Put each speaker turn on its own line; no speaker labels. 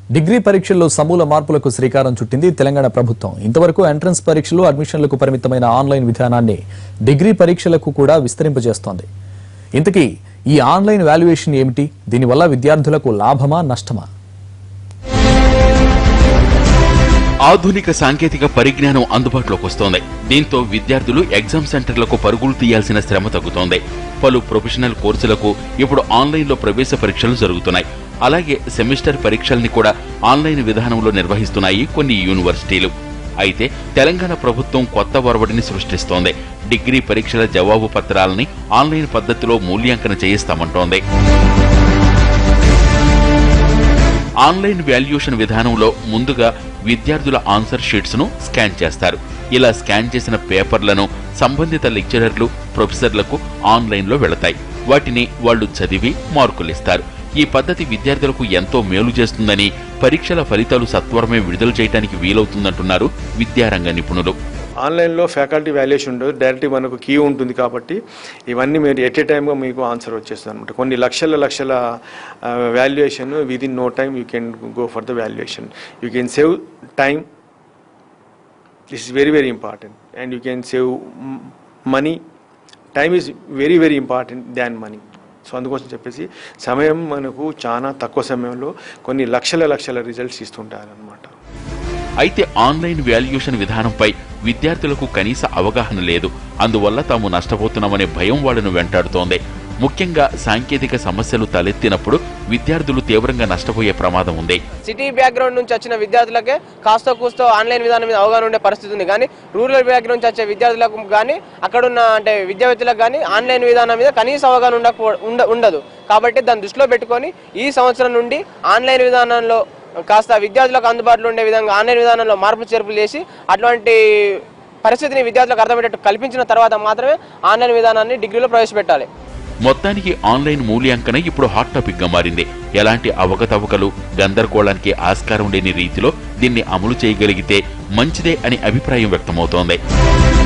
degree పరీక్షల్లో సమూల మార్పులకు శ్రీకారం చుట్టింది తెలంగాణ ప్రభుత్వం ఇంతవరకు ఎంట్రన్స్ పరీక్షలు అడ్మిషన్లకు పరిమితమైన ఆన్లైన్ విధానాన్ని డిగ్రీ పరీక్షలకు కూడా విస్తరింపజేస్తోంది ఇంతకీ ఈ ఆన్లైన్ వాల్యుయేషన్ ఏమిటి దీనివల్ల విద్యార్థులకు లాభమా నష్టమా
ఆధునిక సాంకేతిక పరిజ్ఞానం అందుబాటులోకి వస్తోంది దీంతో విద్యార్థులు ఎగ్జామ్ సెంటర్లకు పరుగులు తీయాల్సిన శ్రమ తగ్గుతోంది పలు ప్రొఫెషనల్ కోర్సులకు ఇప్పుడు ఆన్లైన్లో ప్రవేశ పరీక్షలు జరుగుతున్నాయి అలాగే సెమిస్టర్ పరీక్షల్ని కూడా ఆన్లైన్ విధానంలో నిర్వహిస్తున్నాయి కొన్ని యూనివర్సిటీలు అయితే తెలంగాణ ప్రభుత్వం కొత్త ఒరవడిని సృష్టిస్తోంది డిగ్రీ పరీక్షల జవాబు పత్రాలని ఆన్లైన్ పద్ధతిలో మూల్యాంకన చేయిస్తామంటోంది ఆన్లైన్ వాల్యుయేషన్ విధానంలో ముందుగా విద్యార్థుల ఆన్సర్ షీట్స్ ను స్కాన్ చేస్తారు ఇలా స్కాన్ చేసిన పేపర్లను సంబంధిత లెక్చరర్లు ప్రొఫెసర్లకు ఆన్లైన్లో వెళతాయి వాటిని వాళ్ళు చదివి మార్కులిస్తారు ఈ పద్ధతి విద్యార్థులకు ఎంతో మేలు చేస్తుందని పరీక్షల ఫలితాలు సత్వరమే విడుదల చేయడానికి వీలవుతుందంటున్నారు విద్యారంగ నిపుణులు
ఆన్లైన్లో ఫ్యాకల్టీ వాల్యుయేషన్ ఉండదు డైరెక్ట్ మనకు కీ ఉంటుంది కాబట్టి ఇవన్నీ మీరు ఎట్ ఏ టైమ్గా మీకు ఆన్సర్ వచ్చేస్తుంది అనమాట కొన్ని లక్షల లక్షల valuation with in no time you can go for the valuation you can save time this is very very important and you can save money time is very very important than money so అందుకోసం చెప్పేసి సమయం మనకు చాలా తక్కువ సమయంలో కొన్ని లక్షల లక్షల రిజల్ట్స్ ఇస్తుంటారు అనమాట
అయితే ఆన్లైన్ వాల్యుయేషన్ విధానంపై విద్యార్థులకు కనీస అవగాహన లేదు అందువల్ల తాము నష్టపోతున్నామనే భయం వాళ్ళను వెంటాడుతోంది ముఖ్యంగా సాంకేతిక సమస్యలు తలెత్తినప్పుడు విద్యార్థులు తీవ్రంగా నష్టపోయే ప్రమాదం ఉంది
సిటీ బ్యాక్గ్రౌండ్ నుంచి వచ్చిన విద్యార్థులకే కాస్త కూస్తో ఆన్లైన్ విధానం మీద అవగాహన ఉండే పరిస్థితి ఉంది కానీ రూరల్ బ్యాక్గ్రౌండ్ నుంచి వచ్చే విద్యార్థులకు కానీ అక్కడున్న అంటే విద్యావేత్తలకు కానీ ఆన్లైన్ విధానం మీద కనీస అవగాహన ఉండకపో ఉండ ఉండదు కాబట్టి దాన్ని దృష్టిలో పెట్టుకొని ఈ సంవత్సరం నుండి ఆన్లైన్ విధానంలో కాస్త విద్యార్థులకు అందుబాటులో ఉండే విధంగా ఆన్లైన్ విధానంలో మార్పు చేర్పులు చేసి అటువంటి పరిస్థితిని విద్యార్థులకు అర్థమయ్యేటట్టు కల్పించిన తర్వాత మాత్రమే ఆన్లైన్ విధానాన్ని డిగ్రీలో ప్రవేశపెట్టాలి
మొత్తానికి ఆన్లైన్ మూల్యాంకన ఇప్పుడు హాట్ టాపిక్ గా మారింది ఎలాంటి అవకతవకలు గందరగోళానికి ఆస్కారం లేని రీతిలో దీన్ని అమలు చేయగలిగితే మంచిదే అని అభిప్రాయం వ్యక్తమవుతోంది